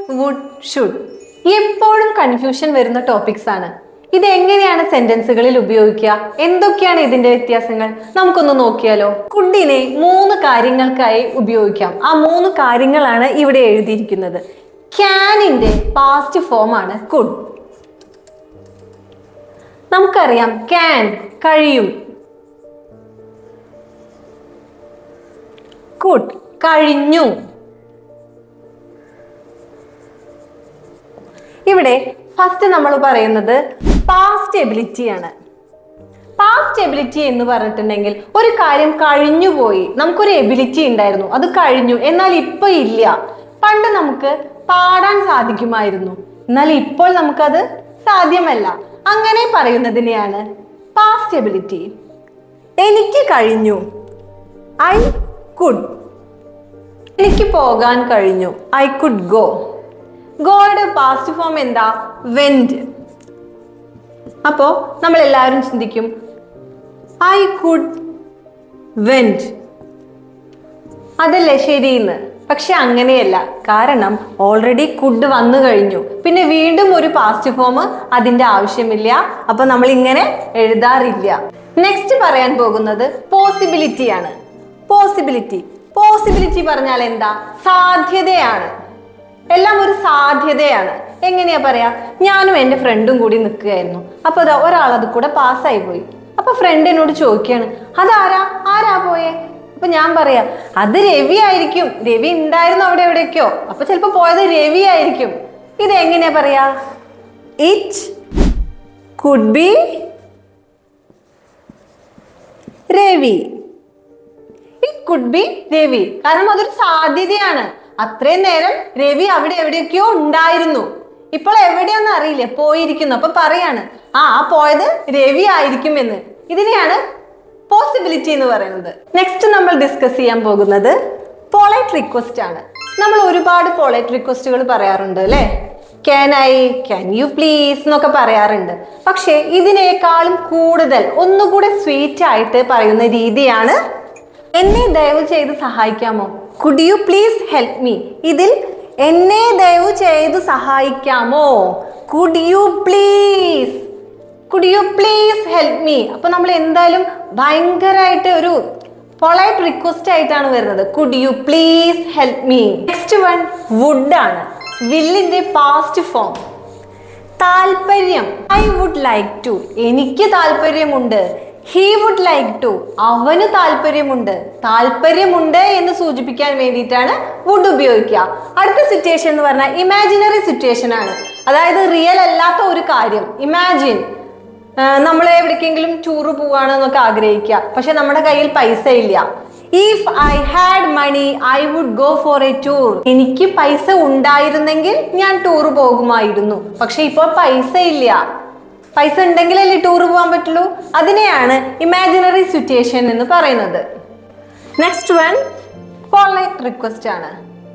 would should എപ്പോഴും confusion വരുന്ന topics ആണ് ഇത് എങ്ങനെയാണ് സെന്റൻസുകളിൽ ഉപയോഗിക്കുക എന്തൊക്കെയാണ് ഇതിന്റെ വ്യത്യാസങ്ങൾ നമുക്കൊന്ന് നോക്കിയാലോ കുഡിനെ മൂന്ന് കാര്യങ്ങൾക്കായി ഉപയോഗിക്കാം ആ മൂന്ന് കാര്യങ്ങളാണ് ഇവിടെ എഴുതിയിരിക്കുന്നത് ക്യാനിന്റെ പാസ്റ്റ് ഫോം ആണ് കുഡ് നമുക്കറിയാം ക്യാൻ കഴിയും കുഡ് കഴിഞ്ഞു ഇവിടെ ഫസ്റ്റ് നമ്മൾ പറയുന്നത് പാസ്റ്റ് എബിലിറ്റി ആണ് പാസ്റ്റ് എബിലിറ്റി എന്ന് പറഞ്ഞിട്ടുണ്ടെങ്കിൽ ഒരു കാര്യം കഴിഞ്ഞുപോയി നമുക്കൊരു എബിലിറ്റി ഉണ്ടായിരുന്നു അത് കഴിഞ്ഞു എന്നാൽ ഇപ്പൊ ഇല്ല പണ്ട് നമുക്ക് പാടാൻ സാധിക്കുമായിരുന്നു എന്നാൽ ഇപ്പോൾ നമുക്കത് സാധ്യമല്ല അങ്ങനെ പറയുന്നതിനെയാണ് പാസ്റ്റ് എബിലിറ്റി എനിക്ക് കഴിഞ്ഞു ഐ കുഡ് എനിക്ക് പോകാൻ കഴിഞ്ഞു I could go ഗോയുടെ past form എന്താ വെന്റ് അപ്പോ നമ്മൾ എല്ലാവരും ചിന്തിക്കും ഐ കുഡ് വെന്റ് അതല്ലേ ശരിയെന്ന് പക്ഷെ അങ്ങനെയല്ല കാരണം ഓൾറെഡി കുഡ് വന്നു കഴിഞ്ഞു പിന്നെ വീണ്ടും ഒരു പാസ്റ്റ് ഫോം അതിന്റെ ആവശ്യമില്ല അപ്പൊ നമ്മൾ ഇങ്ങനെ എഴുതാറില്ല നെക്സ്റ്റ് പറയാൻ പോകുന്നത് പോസിബിലിറ്റി ആണ് പോസിബിലിറ്റി പോസിബിലിറ്റി പറഞ്ഞാൽ എന്താ സാധ്യതയാണ് എല്ലാം ഒരു സാധ്യതയാണ് എങ്ങനെയാ പറയാ ഞാനും എൻ്റെ ഫ്രണ്ടും കൂടി നിൽക്കുകയായിരുന്നു അപ്പൊ അതാ ഒരാൾ അത് കൂടെ പാസ്സായി പോയി അപ്പൊ ഫ്രണ്ട് എന്നോട് ചോദിക്കുകയാണ് അതാരാ ആരാ പോയേ അപ്പൊ ഞാൻ പറയാ അത് രവി ആയിരിക്കും രവി ഉണ്ടായിരുന്നു അവിടെ എവിടെയൊക്കെയോ അപ്പൊ ചിലപ്പോ പോയത് രവി ആയിരിക്കും ഇത് എങ്ങനെയാ പറയാ it could be Ravi it could be Ravi കാരണം അതൊരു സാധ്യതയാണ് അത്രയും നേരം രവി അവിടെ എവിടെയൊക്കെയോ ഉണ്ടായിരുന്നു ഇപ്പോൾ എവിടെയൊന്നും അറിയില്ല പോയിരിക്കുന്നു അപ്പൊ പറയാണ് ആ ആ പോയത് രവി ആയിരിക്കും എന്ന് ഇതിനെയാണ് പോസിബിലിറ്റി എന്ന് പറയുന്നത് നെക്സ്റ്റ് നമ്മൾ ഡിസ്കസ് ചെയ്യാൻ പോകുന്നത് പോളൈറ്റ് റിക്വസ്റ്റ് ആണ് നമ്മൾ ഒരുപാട് പോളൈറ്റ് റിക്വസ്റ്റുകൾ പറയാറുണ്ട് അല്ലേ can I can you please എന്നൊക്കെ പറയാറുണ്ട് പക്ഷേ ഇതിനേക്കാളും കൂടുതൽ ഒന്നുകൂടെ സ്വീറ്റ് ആയിട്ട് പറയുന്ന രീതിയാണ് എന്നെ ദയവ് ചെയ്ത് സഹായിക്കാമോ could you please help me ഇതിൽ എന്നെ ദയവ് ചെയ്ത് സഹായിക്കാമോ could you please could you please help me അപ്പൊ നമ്മൾ എന്തായാലും ഭയങ്കരമായിട്ട് ഒരു പൊളൈറ്റ് റിക്വസ്റ്റ് ആയിട്ടാണ് വരുന്നത് could you please help me next one would ആണ് വില്ലിന്റെ പാസ്റ്റ് ഫോം താല്പര്യം ഐ വുഡ് ലൈക്ക് ടു എനിക്ക് താല്പര്യമുണ്ട് ഹീ വുഡ് ലൈക്ക് ടു അവന് താല്പര്യമുണ്ട് താല്പര്യമുണ്ട് എന്ന് സൂചിപ്പിക്കാൻ വേണ്ടിയിട്ടാണ് വുഡ് ഉപയോഗിക്കുക അടുത്ത സിറ്റുവേഷൻ എന്ന് പറഞ്ഞാൽ ഇമാജിനറി സിറ്റുവേഷൻ ആണ് അതായത് റിയൽ അല്ലാത്ത ഒരു കാര്യം ഇമാജിൻ നമ്മൾ എവിടേക്കെങ്കിലും ടൂറ് പോവാണെന്നൊക്കെ ആഗ്രഹിക്കുക പക്ഷെ നമ്മുടെ കയ്യിൽ പൈസ ഇല്ല if I had money I would go for a tour എനിക്ക് പൈസ ഉണ്ടായിരുന്നെങ്കിൽ ഞാൻ ടൂർ പോകുമായിരുന്നു പക്ഷെ ഇപ്പോൾ പൈസ ഇല്ല പൈസ ഉണ്ടെങ്കിലല്ലേ ടൂർ പോകാൻ പറ്റുള്ളൂ അതിനെയാണ് ഇമാജിനറി സിറ്റുവേഷൻ എന്ന് പറയുന്നത് നെക്സ്റ്റ് വൺ പോളൈറ്റ് റിക്വസ്റ്റ് ആണ്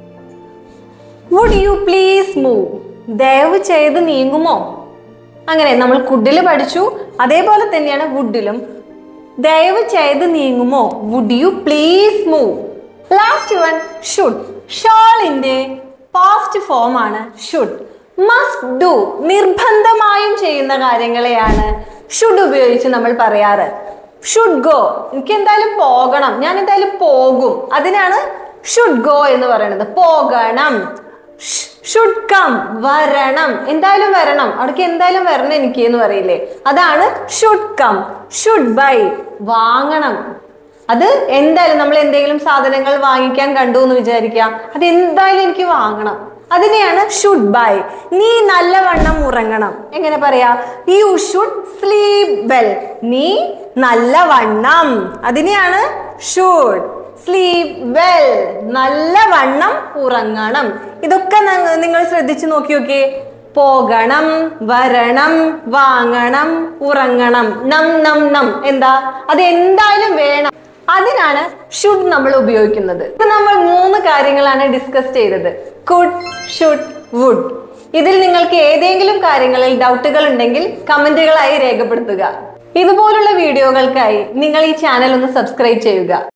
വുഡ് യു പ്ലീസ് മൂവ് ദയവ് ചെയ്ത് നീങ്ങുമോ അങ്ങനെ നമ്മൾ കുഡിൽ പഠിച്ചു അതേപോലെ തന്നെയാണ് വുഡിലും ദയവ് ചെയ്ത് നീങ്ങുമോ would you please move last one should ഷോളിന്റെ പാസ്റ്റ് ഫോം ആണ് ഷുഡ് മസ്റ്റ് ഡു നിർബന്ധമായും ചെയ്യുന്ന കാര്യങ്ങളെയാണ് ഷുഡ് ഉപയോഗിച്ച് നമ്മൾ പറയാറ് ഷുഡ് ഗോ എനിക്ക് എന്തായാലും പോകണം ഞാൻ എന്തായാലും പോകും അതിനാണ് ഷുഡ് ഗോ എന്ന് പറയുന്നത് പോകണം ഷുഡ് കം വരണം എന്തായാലും വരണം അവിടേക്ക് എന്തായാലും വരണം എനിക്ക് എന്ന് പറയില്ലേ അതാണ് ഷുഡ് കം ഷുഡ് ബൈ വാങ്ങണം അത് എന്തായാലും നമ്മൾ എന്തെങ്കിലും സാധനങ്ങൾ വാങ്ങിക്കാൻ കണ്ടു എന്ന് വിചാരിക്കുക അത് എന്തായാലും എനിക്ക് വാങ്ങണം അതിനെയാണ് ഷുഡ് ബൈ നീ നല്ലവണ്ണം ഉറങ്ങണം എങ്ങനെ പറയാ യു ഷുഡ് സ്ലീപ് വെൽ നീ നല്ലവണ്ണം അതിനെയാണ് ഷുഡ് സ്ലീപ് വെൽ നല്ലവണ്ണം ഉറങ്ങണം ഇതൊക്കെ ന- നിങ്ങൾ ശ്രദ്ധിച്ചു നോക്കി നോക്കിയേ പോകണം വരണം വാങ്ങണം ഉറങ്ങണം നം നം നം എന്താ അത് എന്തായാലും വേണം അതിനാണ് ഷുഡ് നമ്മൾ ഉപയോഗിക്കുന്നത് ഇപ്പൊ നമ്മൾ മൂന്ന് കാര്യങ്ങളാണ് ഡിസ്കസ് ചെയ്തത് കുഡ് ഷുഡ് വുഡ് ഇതിൽ നിങ്ങൾക്ക് ഏതെങ്കിലും കാര്യങ്ങളിൽ ഡൗട്ടുകൾ ഉണ്ടെങ്കിൽ കമന്റുകളായി രേഖപ്പെടുത്തുക ഇതുപോലുള്ള വീഡിയോകൾക്കായി നിങ്ങൾ ഈ ചാനൽ ഒന്ന് സബ്സ്ക്രൈബ് ചെയ്യുക